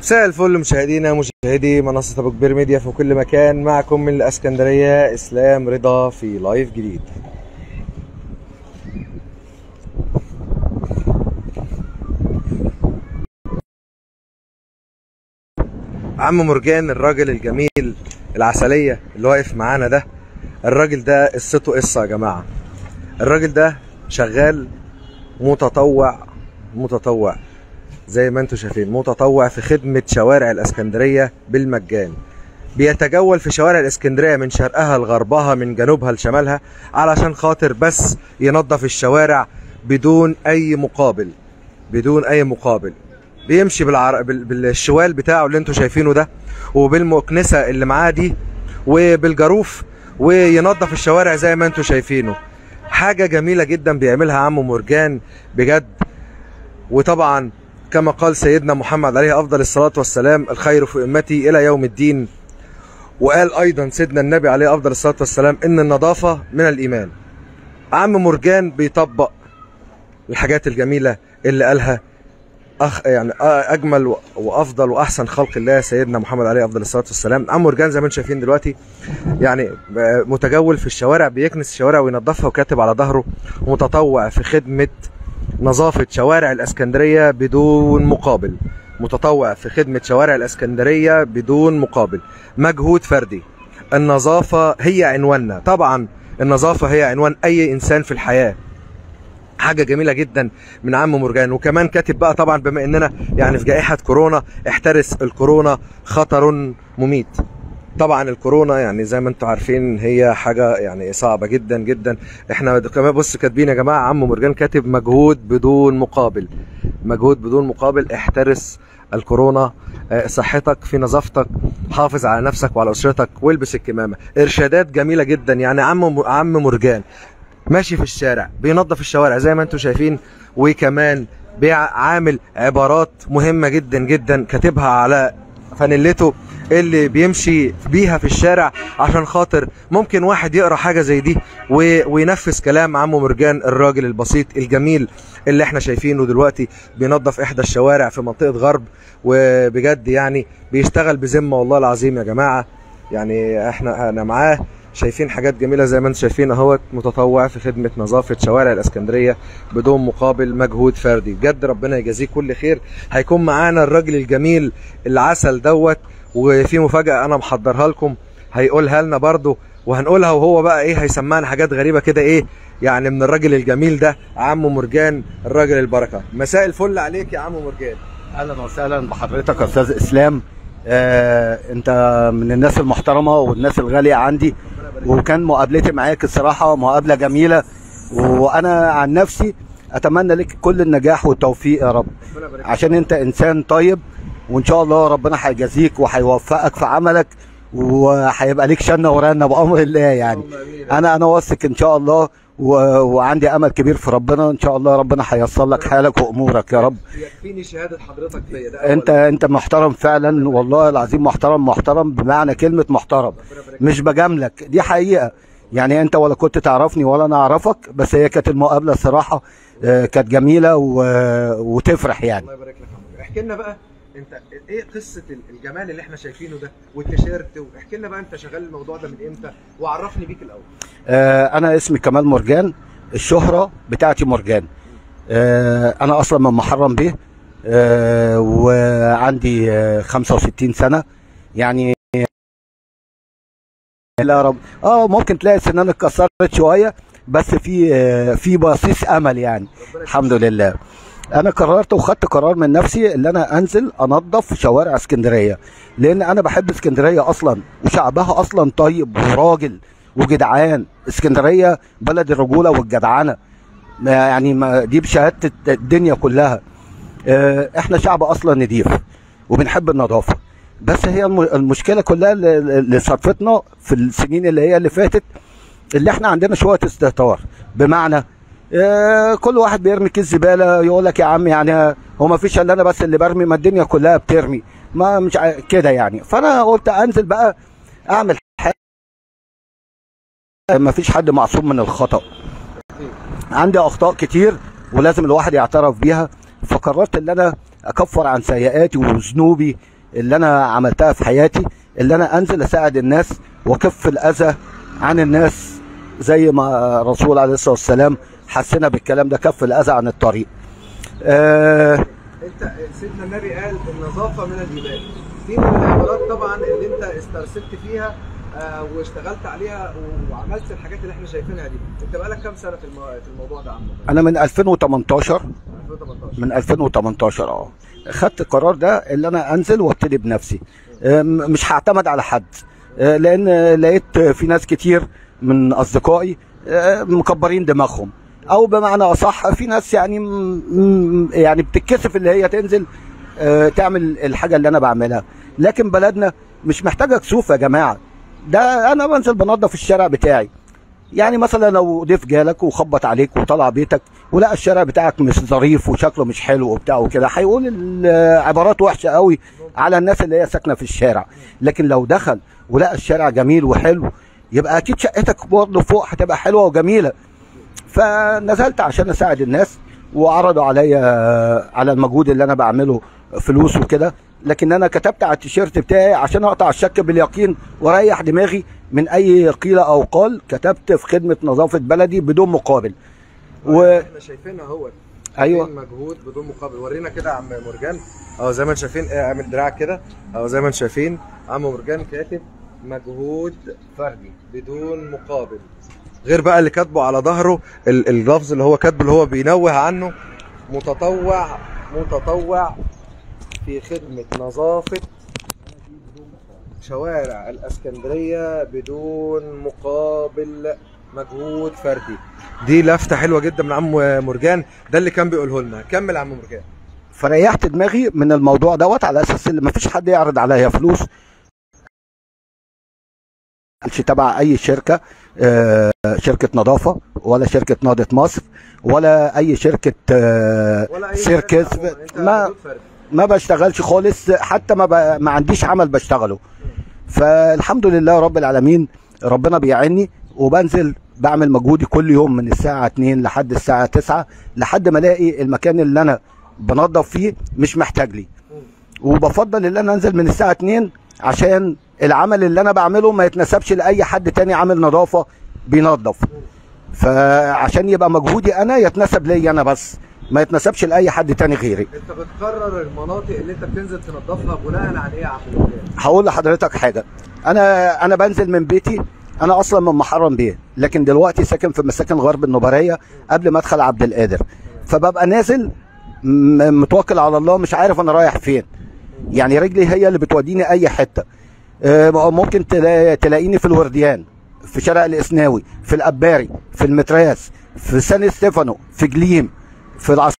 مساء الفل مشاهدينا مشاهدي منصة أبو كبير ميديا في كل مكان معكم من الإسكندرية إسلام رضا في لايف جديد عم مرجان الراجل الجميل العسلية اللي واقف معانا ده الراجل ده قصته قصة يا جماعة الراجل ده شغال متطوع متطوع زي ما انتم شايفين متطوع في خدمة شوارع الاسكندرية بالمجان بيتجول في شوارع الاسكندرية من شرقها لغربها من جنوبها لشمالها علشان خاطر بس ينظف الشوارع بدون اي مقابل بدون اي مقابل بيمشي بالعر... بال... بالشوال بتاعه اللي انتم شايفينه ده وبالمكنسة اللي معاه دي وبالجاروف وينظف الشوارع زي ما انتم شايفينه حاجة جميلة جدا بيعملها عمو مرجان بجد وطبعا كما قال سيدنا محمد عليه افضل الصلاه والسلام الخير في امتي الى يوم الدين وقال ايضا سيدنا النبي عليه افضل الصلاه والسلام ان النظافه من الايمان عم مرجان بيطبق الحاجات الجميله اللي قالها أخ يعني اجمل وافضل واحسن خلق الله سيدنا محمد عليه افضل الصلاه والسلام عم مرجان زي ما انتم شايفين دلوقتي يعني متجول في الشوارع بيكنس الشوارع وينظفها وكاتب على ظهره متطوع في خدمه نظافة شوارع الاسكندرية بدون مقابل متطوع في خدمة شوارع الاسكندرية بدون مقابل مجهود فردي النظافة هي عنواننا طبعا النظافة هي عنوان اي انسان في الحياة حاجة جميلة جدا من عم مرجان وكمان كاتب بقى طبعا بما اننا يعني في جائحة كورونا احترس الكورونا خطر مميت طبعا الكورونا يعني زي ما انتم عارفين هي حاجه يعني صعبه جدا جدا احنا كمان بص كاتبين يا جماعه عم مرجان كاتب مجهود بدون مقابل مجهود بدون مقابل احترس الكورونا صحتك في نظافتك حافظ على نفسك وعلى اسرتك والبس الكمامه ارشادات جميله جدا يعني عم عم مرجان ماشي في الشارع بينظف الشوارع زي ما انتم شايفين وكمان بيعامل عبارات مهمه جدا جدا كاتبها على فانيلته اللي بيمشي بيها في الشارع عشان خاطر ممكن واحد يقرا حاجه زي دي وينفذ كلام عمو مرجان الراجل البسيط الجميل اللي احنا شايفينه دلوقتي بينظف احدى الشوارع في منطقه غرب وبجد يعني بيشتغل بذمه والله العظيم يا جماعه يعني احنا انا معاه شايفين حاجات جميله زي ما انتم شايفين اهوت متطوع في خدمه نظافه شوارع الاسكندريه بدون مقابل مجهود فردي بجد ربنا يجازيه كل خير هيكون معانا الراجل الجميل العسل دوت وفي مفاجاه انا محضرها لكم هيقولها لنا برضو وهنقولها وهو بقى ايه هيسمعنا حاجات غريبه كده ايه يعني من الراجل الجميل ده عمو مرجان الراجل البركه مساء الفل عليك يا عمو مرجان اهلا وسهلا بحضرتك يا استاذ اسلام آه انت من الناس المحترمه والناس الغاليه عندي وكان مقابلتي معاك الصراحه مقابله جميله وانا عن نفسي اتمنى لك كل النجاح والتوفيق يا رب عشان انت انسان طيب وان شاء الله ربنا هيجازيك وهيوفقك في عملك وهيبقى ليك شنه ورنه بامر الله يعني انا انا واثق ان شاء الله و... وعندي امل كبير في ربنا ان شاء الله ربنا هييسر لك حالك وامورك يا رب يكفيني شهاده حضرتك فيا ده انت انت محترم فعلا والله العظيم محترم محترم بمعنى كلمه محترم مش بجاملك دي حقيقه يعني انت ولا كنت تعرفني ولا انا اعرفك بس هي كانت المقابله الصراحه كانت جميله و... وتفرح يعني الله يبارك لك احكي لنا بقى انت ايه قصه الجمال اللي احنا شايفينه ده والتيشيرت واحكي لنا بقى انت شغال الموضوع ده من امتى وعرفني بيك الاول آه انا اسمي كمال مرجان الشهره بتاعتي مرجان آه انا اصلا من محرم بيه آه وعندي آه 65 سنه يعني لا رب اه ممكن تلاقي سنان اتكسرت شويه بس في آه في بصيص امل يعني الحمد لله انا قررت وخدت قرار من نفسي ان انا انزل انظف شوارع اسكندريه لان انا بحب اسكندريه اصلا وشعبها اصلا طيب وراجل وجدعان اسكندريه بلد الرجوله والجدعنه يعني ما دي بشهاده الدنيا كلها احنا شعب اصلا نضيف وبنحب النظافه بس هي المشكله كلها اللي صرفتنا في السنين اللي هي اللي فاتت اللي احنا عندنا شويه استهتار بمعنى كل واحد بيرمي كيس زباله يقول لك يا عم يعني هو ما فيش الا انا بس اللي برمي ما الدنيا كلها بترمي ما مش كده يعني فانا قلت انزل بقى اعمل حاجه ما فيش حد معصوم من الخطا عندي اخطاء كتير ولازم الواحد يعترف بيها فقررت ان انا اكفر عن سيئاتي وذنوبي اللي انا عملتها في حياتي اللي انا انزل اساعد الناس واكف الاذى عن الناس زي ما الرسول عليه الصلاه والسلام حسنا بالكلام ده كف الاذى عن الطريق آه انت سيدنا النبي قال النظافه من الايمان دي من العبارات طبعا اللي انت استرسلت فيها آه واشتغلت عليها وعملت الحاجات اللي احنا شايفينها دي انت بقالك كام سنه في المو... في الموضوع ده عم انا من 2018 2018 من 2018 اه خدت القرار ده اللي انا انزل وابتدي بنفسي آه، م- مش هعتمد على حد آه، لان لقيت في ناس كتير من اصدقائي آه، مكبرين دماغهم او بمعنى اصح في ناس يعني م- م- يعني بتتكسف اللي هي تنزل آه، تعمل الحاجه اللي انا بعملها لكن بلدنا مش محتاجه كسوف يا جماعه ده انا بنزل بنظف الشارع بتاعي يعني مثلا لو ضيف جالك وخبط عليك وطلع بيتك ولقى الشارع بتاعك مش ظريف وشكله مش حلو وبتاع وكده هيقول ال- عبارات وحشه قوي على الناس اللي هي ساكنه في الشارع لكن لو دخل ولقى الشارع جميل وحلو يبقى اكيد شقتك برضه فوق هتبقى حلوه وجميله فنزلت عشان اساعد الناس وعرضوا عليا على المجهود اللي انا بعمله فلوس وكده لكن انا كتبت على التيشيرت بتاعي عشان اقطع الشك باليقين واريح دماغي من اي قيل او قال كتبت في خدمه نظافه بلدي بدون مقابل و... احنا شايفينها اهو ايوه مجهود بدون مقابل ورينا كده يا عم مرجان اهو زي ما انتم شايفين اه، اعمل دراعك كده اهو زي ما انتم شايفين عم مرجان كاتب مجهود فردي بدون مقابل غير بقى اللي كاتبه على ظهره ال- اللفظ اللي هو كاتبه اللي هو بينوه عنه متطوع متطوع في خدمة نظافة شوارع الاسكندرية بدون مقابل مجهود فردي دي لفتة حلوة جدا من عم مرجان ده اللي كان بيقوله لنا كمل يا عم مرجان فريحت دماغي من الموضوع دوت على اساس ان مفيش حد يعرض عليا فلوس مش تبع اي شركه آه، شركه نظافه ولا شركه نهضه مصر ولا اي شركه آه، ولا اي سيركس حاجة عموماً. انت ما مجهود فردي. ما بشتغلش خالص حتى ما, ب... ما عنديش عمل بشتغله فالحمد لله رب العالمين ربنا بيعني وبنزل بعمل مجهودي كل يوم من الساعة 2 لحد الساعة 9 لحد ما الاقي المكان اللي انا بنظف فيه مش محتاج لي وبفضل ان انا انزل من الساعة 2 عشان العمل اللي انا بعمله ما يتنسبش لاي حد تاني عامل نظافة بينظف فعشان يبقى مجهودي انا يتنسب لي انا بس ما يتنسبش لاي حد تاني غيري انت بتقرر المناطق اللي انت بتنزل تنظفها بناء على ايه يا عم مرجان هقول لحضرتك حاجه انا انا بنزل من بيتي انا اصلا من محرم بيه لكن دلوقتي ساكن في مساكن غرب النوبريه قبل ما ادخل عبد القادر فببقى نازل م- متوكل على الله مش عارف انا رايح فين يعني رجلي هي اللي بتوديني اي حته آه، ممكن تلا- تلاقيني في الورديان في شارع الاسناوي في الاباري في المتراس في سان ستيفانو في جليم في العصار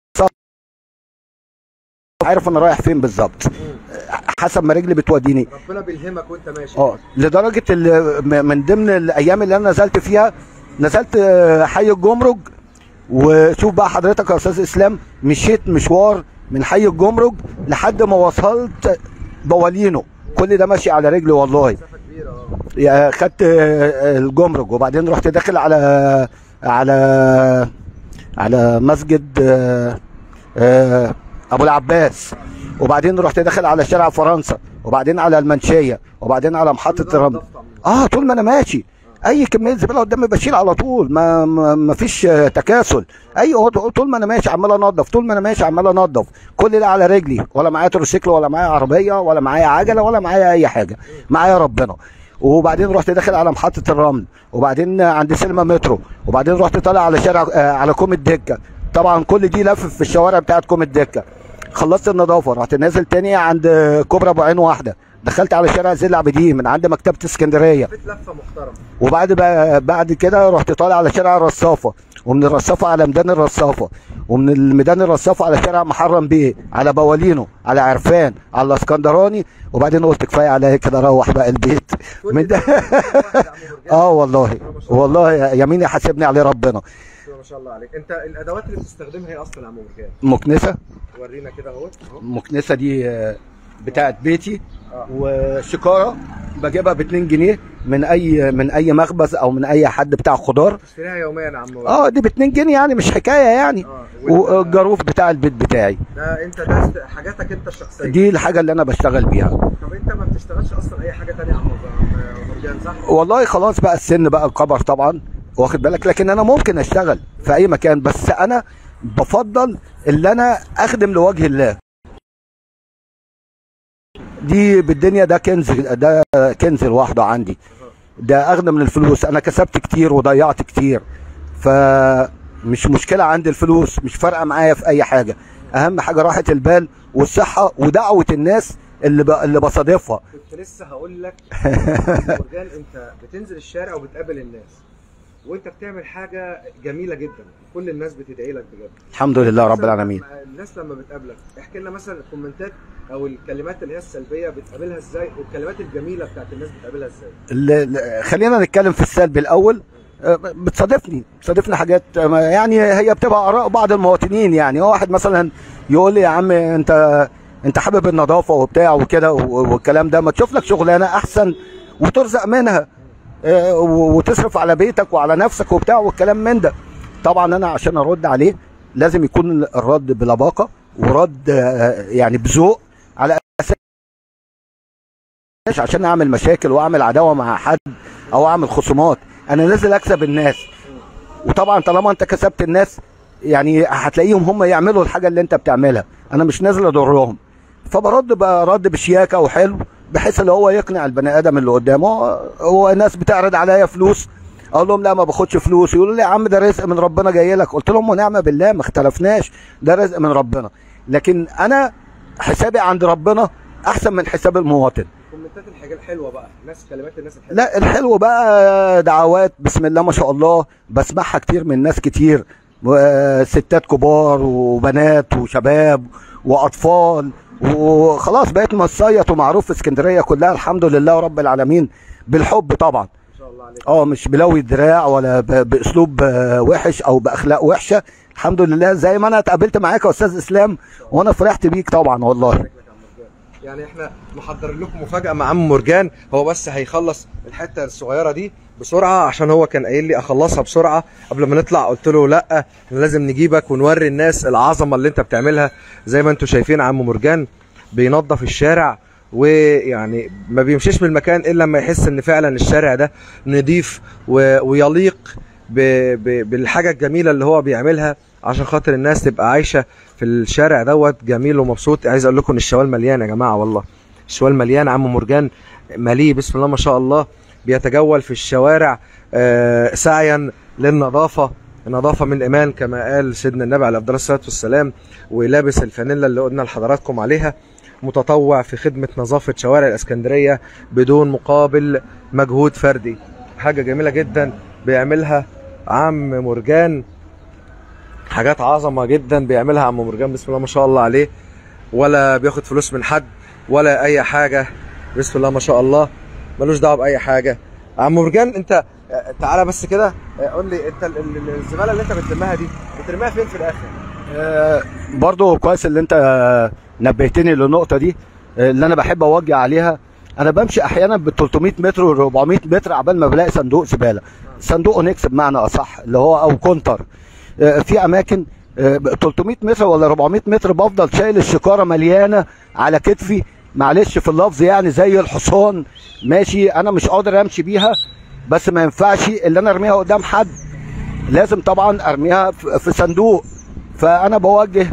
عارف انا رايح فين بالظبط حسب ما رجلي بتوديني ربنا بيلهمك وانت ماشي اه لدرجه ال- م- من ضمن الايام اللي انا نزلت فيها نزلت آه، حي الجمرك وشوف بقى حضرتك يا استاذ اسلام مشيت مشوار من حي الجمرك لحد ما وصلت بوالينو كل ده ماشي على رجلي والله مسافه كبيره اه يا خدت آه، الجمرك وبعدين رحت داخل على على على مسجد آه، آه، ابو العباس وبعدين رحت داخل على شارع فرنسا وبعدين على المنشيه وبعدين على محطه كل ده الرمل نظفت عموماً. اه طول ما انا ماشي اي كميه زباله قدامي بشيل على طول ما ما, ما فيش آه، تكاسل اي هو طول ما انا ماشي عمال انضف طول ما انا ماشي عمال انضف كل ده على رجلي ولا معايا تروسيكل ولا معايا عربيه ولا معايا عجله ولا معايا اي حاجه معايا ربنا وبعدين رحت داخل على محطه الرمل وبعدين عند سينما مترو وبعدين رحت طالع على شارع آه، على كوم الدكه طبعا كل دي لف في الشوارع بتاعت كوم الدكه خلصت النظافه رحت نازل تاني عند كوبرا ابو عين واحده دخلت على شارع زين العابدين من عند مكتبه اسكندريه لفيت لفه محترمه وبعد بقى بعد كده رحت طالع على شارع الرصافه ومن الرصافه على ميدان الرصافه ومن الميدان الرصافه على شارع محرم بيه على بوالينو على عرفان على الاسكندراني وبعدين قلت كفايه عليا كده اروح بقى البيت كل من ده ده واحد يا عم مرجان. اه والله والله يمين يحاسبني عليه ربنا ما شاء الله عليك انت الادوات اللي بتستخدمها ايه اصلا يا عم مرجان مكنسه ورينا كده اهو اهو المكنسه دي آه، بتاعت بيتي اه وشكاره بجيبها ب 2 جنيه من اي من اي مخبز او من اي حد بتاع خضار تشتريها يوميا يا عم اه دي ب 2 جنيه يعني مش حكايه يعني اه وانت- والجاروف بتاع البيت بتاعي ده انت ده است- حاجاتك انت الشخصيه دي الحاجه اللي انا بشتغل بيها طب انت ما بتشتغلش اصلا اي حاجه تانية يا عم عم مرجان صح؟ والله خلاص بقى السن بقى الكبر طبعا واخد بالك لكن انا ممكن اشتغل في اي مكان بس انا بفضل اللي انا اخدم لوجه الله دي بالدنيا ده كنز ده كنز لوحده عندي ده اغنى من الفلوس انا كسبت كتير وضيعت كتير فمش مشكله عندي الفلوس مش فارقه معايا في اي حاجه اهم حاجه راحه البال والصحه ودعوه الناس اللي ب... اللي بصادفها كنت لسه هقول لك مرجان انت بتنزل الشارع وبتقابل الناس وانت بتعمل حاجه جميله جدا كل الناس بتدعي لك بجد الحمد لله رب مثلاً العالمين لما- الناس لما بتقابلك احكي لنا مثلا الكومنتات او الكلمات اللي هي السلبيه بتقابلها ازاي والكلمات الجميله بتاعت الناس بتقابلها ازاي ال- ال- خلينا نتكلم في السلبي الاول أه، بتصادفني بتصادفني حاجات أه، يعني هي بتبقى اراء بعض المواطنين يعني هو واحد مثلا يقول لي يا عم انت انت حابب النظافه وبتاع وكده و- والكلام ده ما تشوف لك شغلانه احسن وترزق منها أه، و- وتصرف على بيتك وعلى نفسك وبتاع والكلام من ده طبعا انا عشان ارد عليه لازم يكون الرد بلباقه ورد أه، يعني بذوق على مش عشان اعمل مشاكل واعمل عداوه مع حد او اعمل خصومات انا نازل اكسب الناس وطبعا طالما انت كسبت الناس يعني هتلاقيهم هم يعملوا الحاجه اللي انت بتعملها انا مش نازل اضرهم فبرد برد بشياكه وحلو بحيث اللي هو يقنع البني ادم اللي قدامه هو ناس بتعرض عليا فلوس اقول لهم لا ما باخدش فلوس يقولوا لي يا عم ده رزق من ربنا جاي لك قلت لهم ونعم بالله ما اختلفناش ده رزق من ربنا لكن انا حسابي عند ربنا احسن من حساب المواطن كومنتات الحاجه الحلوه بقى الناس كلمات الناس الحلوه لا الحلو بقى دعوات بسم الله ما شاء الله بسمعها كتير من ناس كتير و- ستات كبار وبنات وشباب واطفال وخلاص بقيت مصيط ومعروف في اسكندريه كلها الحمد لله رب العالمين بالحب طبعا ما شاء الله عليك اه مش بلوي دراع ولا ب- باسلوب آه، وحش او باخلاق وحشه الحمد لله زي ما انا اتقابلت معاك يا استاذ اسلام وانا فرحت بيك طبعا والله بارك لك يا عم مرجان. يعني احنا محضرين لكم مفاجاه مع عم مرجان هو بس هيخلص الحته الصغيره دي بسرعه عشان هو كان قايل لي اخلصها بسرعه قبل ما نطلع قلت له لا احنا لازم نجيبك ونوري الناس العظمه اللي انت بتعملها زي ما انتم شايفين عم مرجان بينظف الشارع ويعني ما بيمشيش من المكان الا لما يحس ان فعلا الشارع ده نضيف و- ويليق ب... ب... بالحاجه الجميله اللي هو بيعملها عشان خاطر الناس تبقى عايشه في الشارع دوت جميل ومبسوط عايز اقول لكم ان الشوال مليان يا جماعه والله الشوال مليان عم مرجان مليء بسم الله ما شاء الله بيتجول في الشوارع آه، سعيا للنظافه النظافه من الايمان كما قال سيدنا النبي عليه افضل الصلاه والسلام ولابس الفانيلا اللي قلنا لحضراتكم عليها متطوع في خدمه نظافه شوارع الاسكندريه بدون مقابل مجهود فردي حاجه جميله جدا بيعملها عم مرجان حاجات عظمه جدا بيعملها عم مرجان بسم الله ما شاء الله عليه ولا بياخد فلوس من حد ولا اي حاجه بسم الله ما شاء الله ملوش دعوه باي حاجه عم مرجان انت آه، تعالى بس كده آه، قول لي انت ال- ال- الزباله اللي انت بتلمها دي بترميها فين في الاخر آه، برضو كويس اللي انت آه، نبهتني للنقطة دي آه، اللي انا بحب اوجه عليها انا بمشي احيانا ب 300 متر و 400 متر عبال ما بلاقي صندوق زبالة صندوق اونكس بمعنى اصح اللي هو او كونتر آه، في اماكن آه، ب 300 متر ولا 400 متر بفضل شايل الشكارة مليانة على كتفي معلش في اللفظ يعني زي الحصان ماشي انا مش قادر امشي بيها بس ما ينفعش اللي انا ارميها قدام حد لازم طبعا ارميها في في صندوق فانا بوجه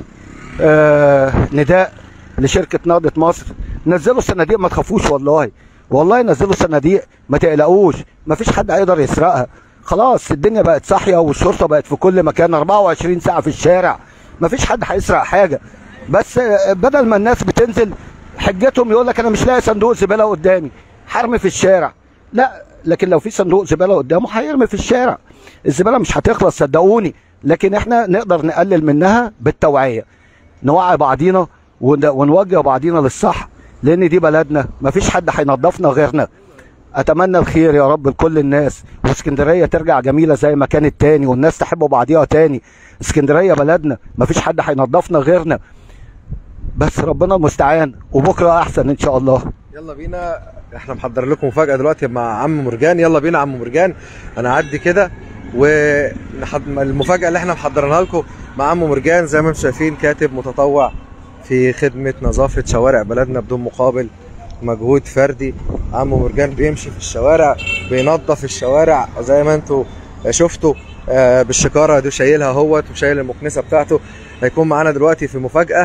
آه نداء لشركه نهضه مصر نزلوا الصناديق ما تخافوش والله والله نزلوا الصناديق ما تقلقوش ما فيش حد هيقدر يسرقها خلاص الدنيا بقت صاحيه والشرطه بقت في كل مكان 24 ساعه في الشارع ما فيش حد هيسرق حاجه بس آه، بدل ما الناس بتنزل حجتهم يقول لك انا مش لاقي صندوق زباله قدامي هرمي في الشارع لا لكن لو في صندوق زباله قدامه هيرمي في الشارع الزباله مش هتخلص صدقوني لكن احنا نقدر نقلل منها بالتوعيه نوعي بعضينا ون- ونوجه بعضينا للصح لان دي بلدنا مفيش حد هينضفنا غيرنا اتمنى الخير يا رب لكل الناس واسكندريه ترجع جميله زي ما كانت تاني والناس تحب بعضيها تاني اسكندريه بلدنا مفيش حد هينضفنا غيرنا بس ربنا المستعان وبكره احسن ان شاء الله يلا بينا احنا محضر لكم مفاجاه دلوقتي مع عم مرجان يلا بينا عم مرجان انا اعدي كده والمفاجاه اللي احنا محضرينها لكم مع عم مرجان زي ما انتم شايفين كاتب متطوع في خدمه نظافه شوارع بلدنا بدون مقابل مجهود فردي عم مرجان بيمشي في الشوارع بينظف الشوارع زي ما انتم شفتوا آه، بالشكاره دي شايلها اهوت وشايل المكنسه بتاعته هيكون معانا دلوقتي في مفاجاه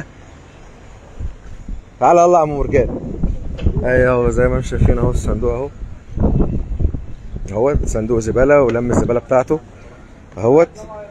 تعالى يلا يا عم مرجان ايوه زي ما انتم شايفين اهو الصندوق اهو اهوت صندوق زباله ولم الزباله بتاعته اهوت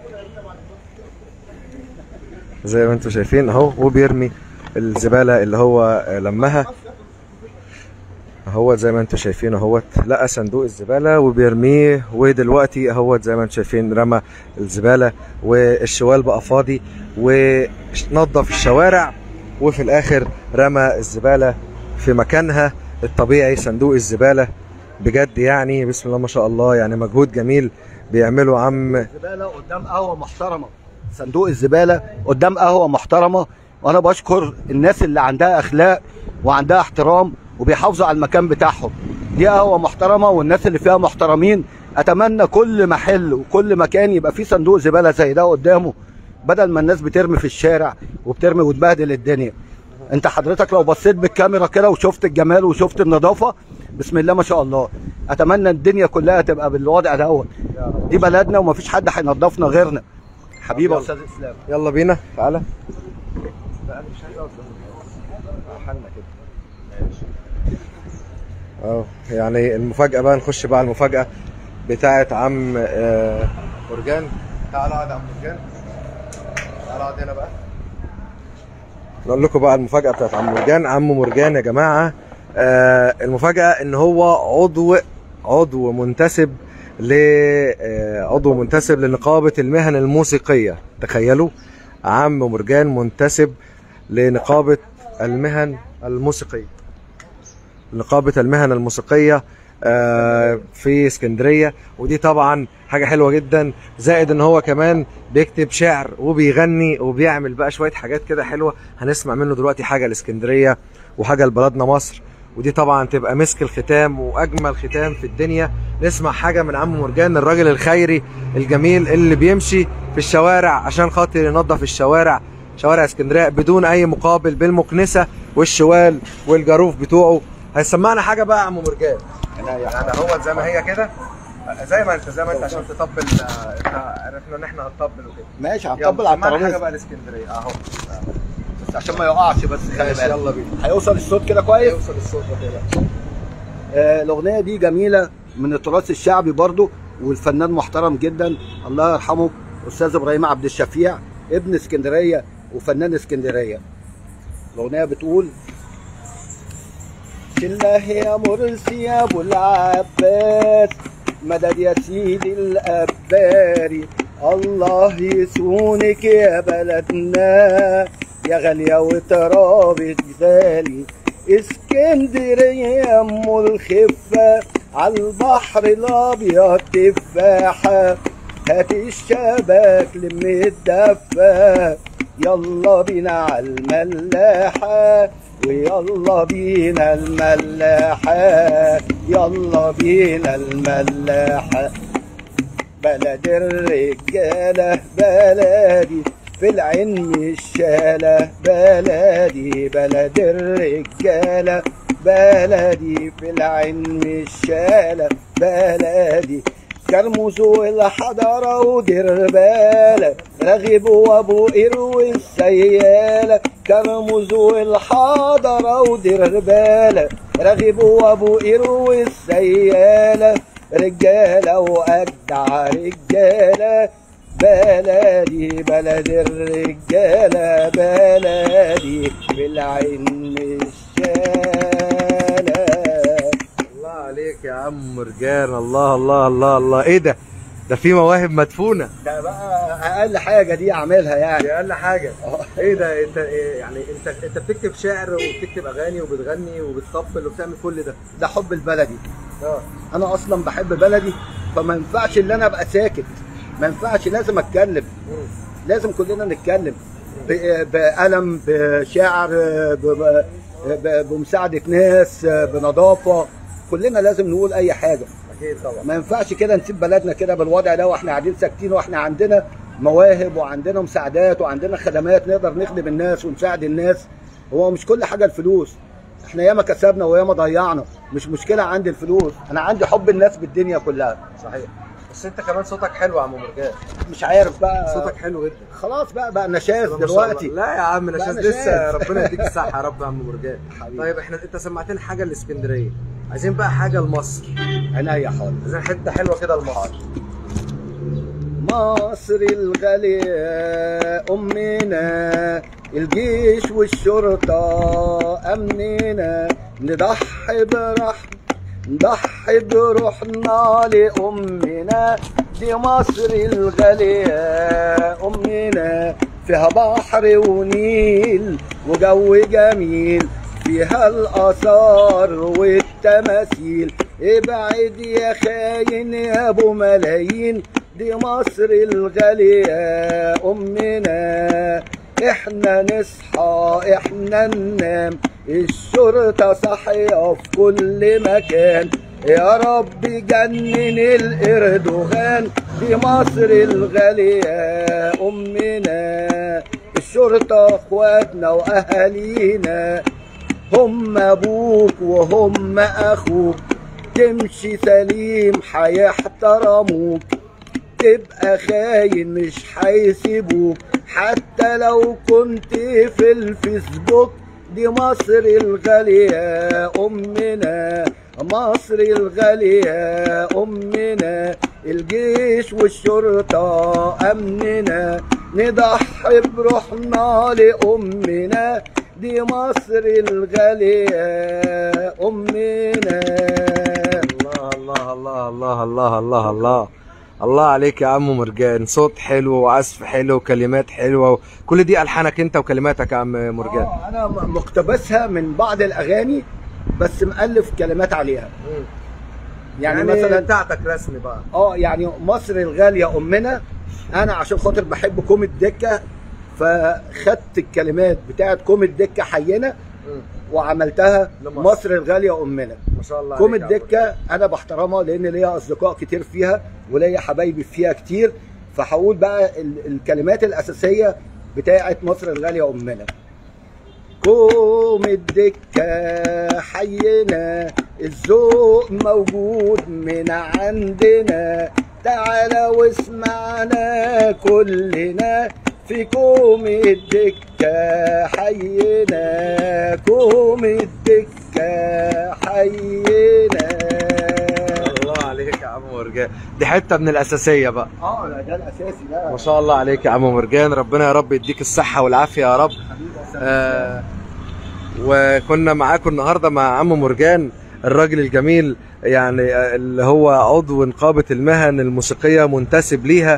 زي ما انتم شايفين اهو وبيرمي الزباله اللي هو لمها اهوت زي ما انتم شايفين اهوت لقى صندوق الزباله وبيرميه ودلوقتي اهوت زي ما انتم شايفين رمى الزباله والشوال بقى فاضي ونظف الشوارع وفي الاخر رمى الزباله في مكانها الطبيعي صندوق الزباله بجد يعني بسم الله ما شاء الله يعني مجهود جميل بيعمله عم الزباله قدام قهوه محترمه صندوق الزباله قدام قهوه محترمه وانا بشكر الناس اللي عندها اخلاق وعندها احترام وبيحافظوا على المكان بتاعهم دي قهوه محترمه والناس اللي فيها محترمين اتمنى كل محل وكل مكان يبقى فيه صندوق زباله زي ده قدامه بدل ما الناس بترمي في الشارع وبترمي وتبهدل الدنيا انت حضرتك لو بصيت بالكاميرا كده وشفت الجمال وشفت النظافه بسم الله ما شاء الله اتمنى الدنيا كلها تبقى بالوضع دوت دي بلدنا ومفيش حد هينضفنا غيرنا حبيبي يا استاذ اسلام يلا بينا تعالى اه يعني المفاجأة بقى نخش بقى على المفاجأة بتاعت عم آه، مرجان تعال اقعد يا عم مرجان تعال اقعد هنا بقى نقول لكم بقى المفاجأة بتاعت عم مرجان عم مرجان يا جماعة آه، المفاجأة ان هو عضو عضو منتسب ل آه، عضو منتسب لنقابة المهن الموسيقية تخيلوا عم مرجان منتسب لنقابة المهن الموسيقية نقابة المهن الموسيقية آه، في اسكندرية ودي طبعا حاجة حلوة جدا زائد ان هو كمان بيكتب شعر وبيغني وبيعمل بقى شوية حاجات كده حلوة هنسمع منه دلوقتي حاجة لاسكندرية وحاجة لبلدنا مصر ودي طبعا تبقى مسك الختام واجمل ختام في الدنيا نسمع حاجة من عم مرجان الراجل الخيري الجميل اللي بيمشي في الشوارع عشان خاطر ينظف الشوارع شوارع اسكندريه بدون اي مقابل بالمكنسه والشوال والجاروف بتوعه هيسمعنا حاجه بقى يا عم مرجان يعني هو زي ما هي كده زي ما انت زي ما انت عشان تطبل آه، انت عرفنا ان احنا هنطبل وكده ماشي يلا، هنطبل على سمعنا حاجه الترابيزه بقى لاسكندريه اهو بس عشان ما يقعش بس خلي ماشي، بالك يلا بينا هيوصل الصوت كده كويس يوصل الصوت ما تقلقش آه، الاغنيه دي جميله من التراث الشعبي برضو والفنان محترم جدا الله يرحمه استاذ ابراهيم عبد الشفيع ابن اسكندريه وفنان اسكندريه الاغنيه بتقول شله يا مرسي يا ابو العباس مدد يا سيدي الاباري الله يسونك يا بلدنا يا غاليه وترابك غالي اسكندريه يا ام الخفه عالبحر الابيض تفاحه هات الشبك لم الدفه يلا بينا عالملاحه ويلا بينا الملاحه يلا بينا الملاحه بلد الرجالة بلدي في العين الشالة بلدي بلد الرجالة بلدي في العين الشالة بلدي كرموز والحضرة ودير بالك رغب وابو قرو السيالة كرموز والحضرة ودير بالك رغب وابو قرو السيالة رجالة وأجدع رجالة بلدي بلد الرجالة بلدي بالعين الشالة الله عليك يا عم مرجان الله الله الله الله ايه ده ده في مواهب مدفونه ده بقى أقل حاجة دي أعملها يعني دي اقل حاجه ايه ده انت إيه يعني انت انت بتكتب شعر وبتكتب اغاني وبتغني وبتطبل وبتعمل كل ده ده حب البلدي اه أنا أصلا بحب بلدي فما ينفعش إن أنا أبقى ساكت ما ينفعش لازم أتكلم مم. لازم كلنا نتكلم ب- بقلم بشعر ب- ب- ب- بمساعدة ناس بنظافة كلنا لازم نقول اي حاجه اكيد طبعا ما ينفعش كده نسيب بلدنا كده بالوضع ده واحنا قاعدين ساكتين واحنا عندنا مواهب وعندنا مساعدات وعندنا خدمات نقدر نخدم الناس ونساعد الناس هو مش كل حاجه الفلوس احنا ياما كسبنا وياما ضيعنا مش مشكله عندي الفلوس انا عندي حب الناس بالدنيا كلها صحيح بس انت كمان صوتك حلو يا عم مرجان مش عارف بقى صوتك حلو جدا خلاص بقى بقى نشاز ما شاء دلوقتي الله. لا يا عم لا، نشاز نشاز. لسه ربنا يديك الصحه يا رب يا عم مرجان حبيبي. طيب احنا انت سمعتنا حاجه لاسكندريه عايزين بقى حاجه لمصر عينيا حاضر عايزين حته حلوه كده لمصر مصر الغالية أمنا الجيش والشرطة أمننا نضحي برحم نضحي بروحنا لأمنا دي مصر الغالية أمنا فيها بحر ونيل وجو جميل فيها الآثار والتماثيل ابعد يا خاين يا أبو ملايين دي مصر الغالية أمنا احنا نصحى احنا ننام الشرطة صاحية في كل مكان يا رب جنن الإردوغان دي مصر الغالية أمنا الشرطة اخواتنا وأهالينا هم أبوك وهم أخوك تمشي سليم هيحترموك تبقى خاين مش هيسيبوك حتى لو كنت في الفيسبوك دي مصر الغالية أمنا مصر الغالية أمنا الجيش والشرطة أمننا نضحي بروحنا لأمنا دي مصر الغالية أمنا الله الله الله الله الله الله الله الله عليك يا عم مرجان صوت حلو وعزف حلو وكلمات حلوه كل دي الحانك انت وكلماتك يا عم مرجان آه، انا م- مقتبسها من بعض الاغاني بس مؤلف كلمات عليها يعني, يعني, مثلا بتاعتك رسمي بقى اه يعني مصر الغاليه امنا انا عشان خاطر بحب كوم الدكه فخدت الكلمات بتاعت كوم الدكه حينا وعملتها لمصر. مصر الغاليه امنا ما شاء الله كوم عليك يا عم الدكه انا بحترمها لان ليا اصدقاء كتير فيها وليا حبايبي فيها كتير فهقول بقى ال- الكلمات الاساسيه بتاعت مصر الغاليه امنا كوم الدكه حينا الذوق موجود من عندنا تعالى واسمعنا كلنا في كوم الدكه حينا كوم الدكه حينا الله عليك يا عم مرجان دي حته من الاساسيه بقى اه لا ده الاساسي ده ما شاء الله عليك يا عم مرجان ربنا يا رب يديك الصحه والعافيه يا رب حبيبي يا أستاذ. آه وكنا معاكم النهارده مع عم مرجان الراجل الجميل يعني آه، اللي هو عضو نقابه المهن الموسيقيه منتسب ليها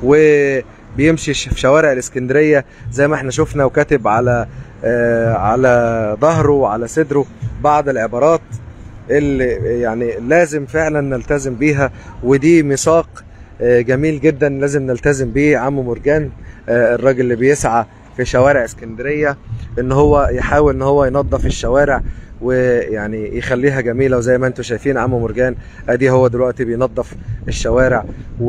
وبيمشي ش- في شوارع الاسكندريه زي ما احنا شفنا وكاتب على آه على ظهره وعلى صدره بعض العبارات اللي يعني لازم فعلا نلتزم بيها ودي ميثاق آه، جميل جدا لازم نلتزم بيه عم مرجان آه، الراجل اللي بيسعى في شوارع اسكندريه ان هو يحاول ان هو ينظف الشوارع ويعني يخليها جميله وزي ما انتم شايفين عم مرجان ادي هو دلوقتي بينظف الشوارع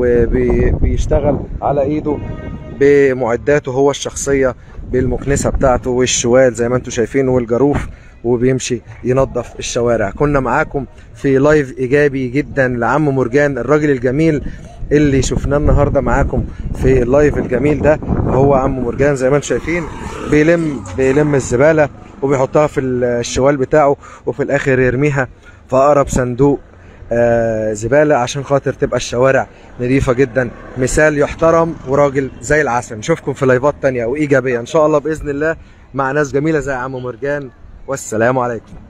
وبيشتغل على ايده بمعداته هو الشخصيه بالمكنسه بتاعته والشوال زي ما انتم شايفين والجاروف وبيمشي ينظف الشوارع كنا معاكم في لايف ايجابي جدا لعم مرجان الراجل الجميل اللي شفناه النهارده معاكم في اللايف الجميل ده هو عم مرجان زي ما انتم شايفين بيلم بيلم الزباله وبيحطها في الشوال بتاعه وفي الاخر يرميها في اقرب صندوق آه زباله عشان خاطر تبقى الشوارع نظيفه جدا مثال يحترم وراجل زي العسل نشوفكم في لايفات تانية وايجابيه ان شاء الله باذن الله مع ناس جميله زي عم مرجان والسلام عليكم